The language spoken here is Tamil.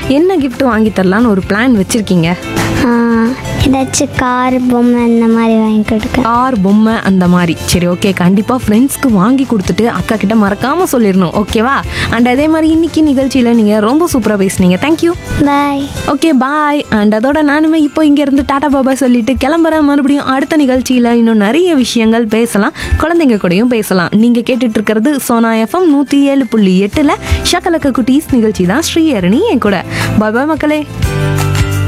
என்ன gift வாங்கி தரலான்னு ஒரு பிளான் வச்சுருக்கீங்க ஆ, ஏதாச்சும் கார் பொம்மை இந்த மாதிரி வாங்கி கொடுக்க கார் பொம்மை அந்த மாதிரி சரி ஓகே கண்டிப்பாக ஃப்ரெண்ட்ஸ்க்கு வாங்கி கொடுத்துட்டு அக்கா கிட்ட மறக்காமல் சொல்லிடணும் ஓகேவா அண்ட் அதே மாதிரி இன்னைக்கு நிகழ்ச்சியில் நீங்கள் ரொம்ப சூப்பராக பேசுனீங்க thank you bye okay bye and அதோட நானுமே இப்போ இங்கேருந்து டாடா பாபா சொல்லிட்டு கிளம்புறேன் மறுபடியும் அடுத்த நிகழ்ச்சியில் இன்னும் நிறைய விஷயங்கள் பேசலாம் குழந்தைங்க கூடயும் பேசலாம் நீங்கள் கேட்டுட்டு இருக்கிறது சோனா எஃப்எம் நூற்றி ஏழு புள்ளி எட்டில் ஷக்கலக்க குட்டீஸ் நிகழ்ச்சி தான் ஸ்ரீஹரணி என் கூட பாய் பாய் மக்களே